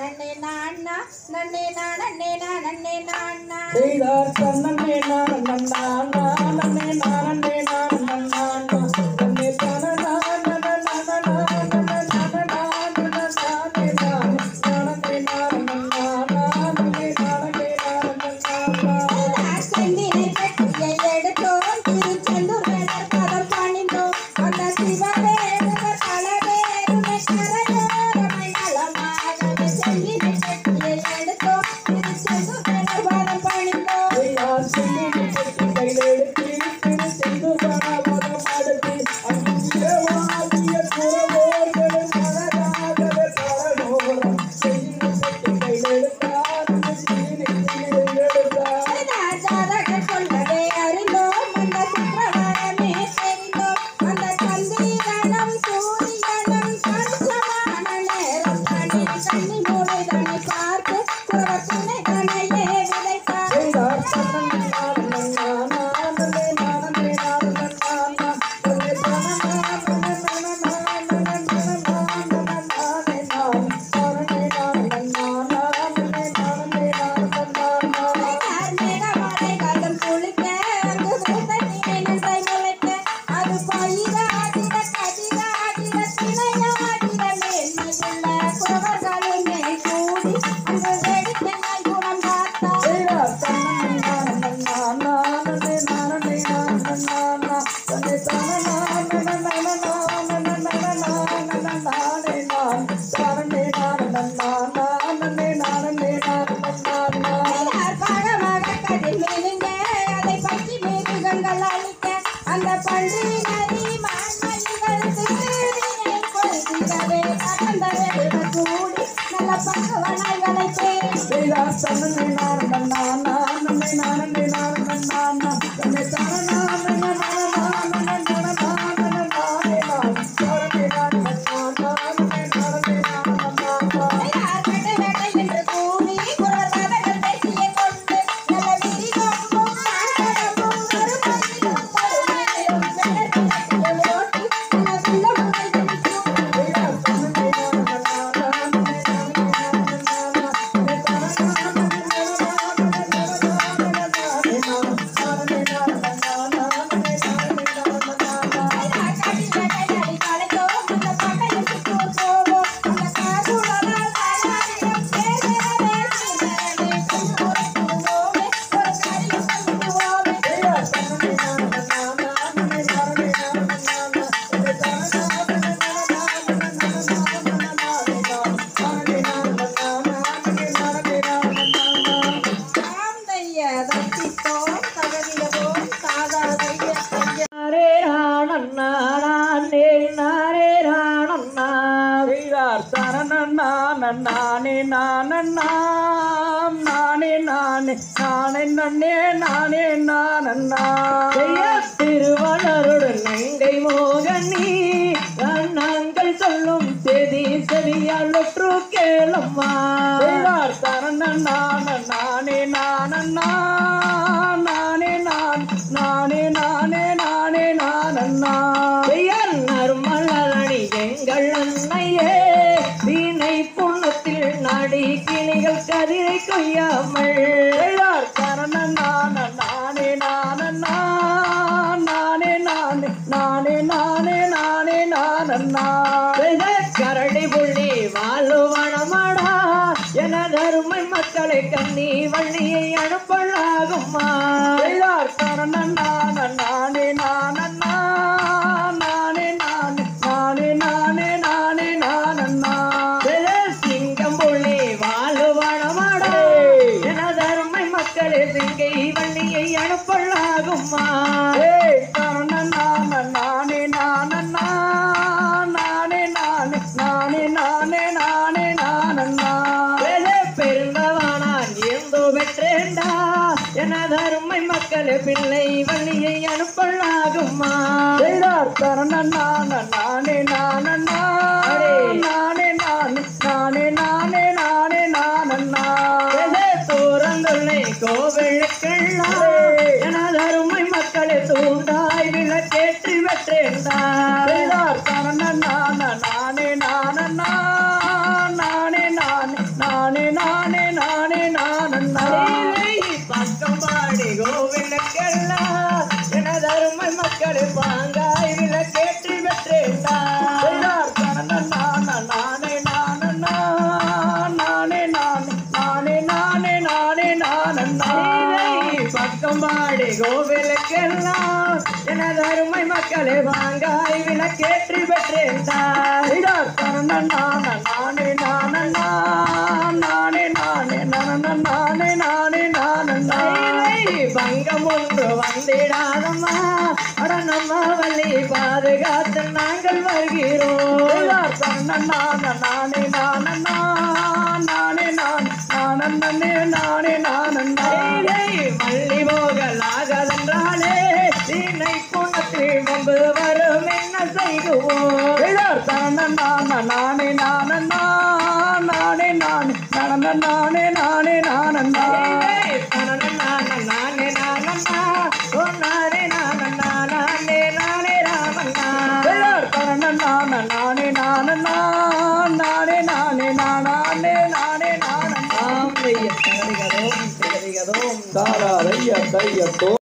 நன்னே நான்னா நன்னே நானே நானே நான்னா செய்தார் தன்னே நான் நன்னா நன்னே நானே நான் நன்னா நன்னே தனனா நன நன நன நன நன நானே நான் நானே நான் நன்னா நானே நானே நான் நன்னா செந்தினை பெட்டியை எடுத்தோம் திருச்செந்தூர் வேடர் பதம் பணிந்தோம் அந்த சிவபேருவர் பல பேருமை கரையோரமை நலமாகவே செந்தினை பெட்டியை எடுத்தோம் திருச்செந்தூர் வேடர் பதம் பணிந்தோம் செய்தார் செல்லினை பெட்டி கையில் எடுத்து திரு செந்து பணபதம் அடுத்து அங்கே வாதிய குறவோர்கள் மனதாகவே பரலோரம் செல்லினை பெட்டி கையில் எடுத்தார் செல்லினை எடுத்தார் ஜாதகர் சொல்வதை அறிந்தோம் அந்த சுப்பிரமணியமே தெரிந்தோம் அந்த சந்திரனும் சூரியனும் கணிசமான நேரம் தனி கண்ணி மூளை தனி பார்த்து குறவத்தினை தனையே விதைத்தார் செய்தார் தன்னே நான் நன்னா நானே நானே நான் நன்னா நன்னே தனனா நன நன நன நன நானே நான் நானே நான் நன்னா நானே நானே நான் நன்னா மேகமலை கலம் குளிக்க அங்கு பூத்த நீரை நன்றை முளைக்க அது பயிராடிட கதிராடிட திணையாடிட மேன்மையுள்ள குறவர்களுமே கூடி அங்கு வெடிக்க நாய் குணம் பார்த்தார் செய்தார் தன்னே நான் நன்னா நானே நானே நான் நன்னா தன்னை தனனா நன நன நன நன நன நானே நான் தானே நான் நன்னா நானே நானே நான் நன்னா யார் பாகமாக கதிர் மீனுங்க அதை பற்றி மேகுகங்கள் அழிக்க அந்த பன்றி நரி மான்மணிகள் திருவினை கொள்கிறவே அகந்த வெள்ள கூடி நல்ல பக்கவனாய்களை தேடி செய்தார் தன்னே நான் நன்னா நானே நானே நான் நன்னா தன்னை தனனா நன நன நன நன நானே நான் தானே நான் நன்னா நானே நானே நான் நன்னா யார் கட்டை வேட்டை என்று கூறி குரவர்கள் பேசிய கொண்டு நல்ல விரி கொம்பும் மாங்கடமும் கருமையிலும் கருமையிலும் வெள்ளத்திலே ஓட்டி நல்ல வெள்ள முறை துடிக்கும் நாரே ராணண்ணா நானே நாரே ராணண்ணா செய்தார் தரணண்ணா நானே நானண்ணா நானே நானே நானே நன்னே நானே நானண்ணா செய்ய திருவளருடன் நங்கை மோகனி நாங்கள் சொல்லும் செதி செவியால் ஒற்று கேளம்மா செய்தார் தரணண்ணா நானே நானண்ணா நானே நான் நானே நானே நானே நானண்ணா செய்யல் நறுமலரணி எங்கள் அன்னையே வீணை புண்ணத்தில் நாடி கிளிகள் கதிரை கொய்யாமல் செய்தார் தரணண்ணா நானே நானண்ணா நானே நானே நானே நானே நானே நானண்ணா செய்த கரடி புள்ளி வாழுவனமடா எனதருமை மக்களை கண்ணி வள்ளியை அனுப்பலாகுமா செய்தார் தரணண்ணா நானே நானண்ணா நானே நானே நானே நானே நானே நானண்ணா செய்த சிங்கம் புள்ளி வாழுவனமடா எனதருமை மக்களே சிங்கை வள்ளியை அனுப்பலாகுமா தரணண்ணா நானே நானண்ணா நானே நானே நானே நானே நானே நானண்ணா பெருந்தவானான் ஏந்தோ பெற்றேண்டா எனதருமை மக்களே பிள்ளை வள்ளியை அனுப்பலாகுமா செய்தார் தரணண்ணா நானே நானண்ணா நானே நானே நானே நானே நானே நானண்ணா தூரந்துள்ளை கோவிலுக்கெல்லாம் எனதருமை மக்களே தூண்டாய் விளக்கேற்றி வெற்றேண்டா செய்தார் தரணண்ணா நானே நானண்ணா நானே நானே நானே மாங்காய் விளக்கேற்றி பெற்றேன்டா நானே நானே நானே நானே நானே நானே நானே பக்கம் பாடி கோவிலுக்கெல்லாம் எனது அருமை மக்களே வாங்காய் விளக்கேற்றி பெற்றேன் நானே நானே நானே நானே நானே நானே நானே பங்கம் ஒன்று வந்திடாதம்மா அட நம்ம வள்ளி பாதுகாத்து நாங்கள் வருகிறோம் நானே நானே நானே நானே நானே நானே நானே வள்ளி போகலாகதென்றாலே தீனை குணத்தில் வந்து வரும் என்ன செய்குவோம் நானே நானே நானே நானே நானே நானே நானே நானே நானே நானே நானே நானே நானே நானே நானே நானே தாராதைய தையத்தோ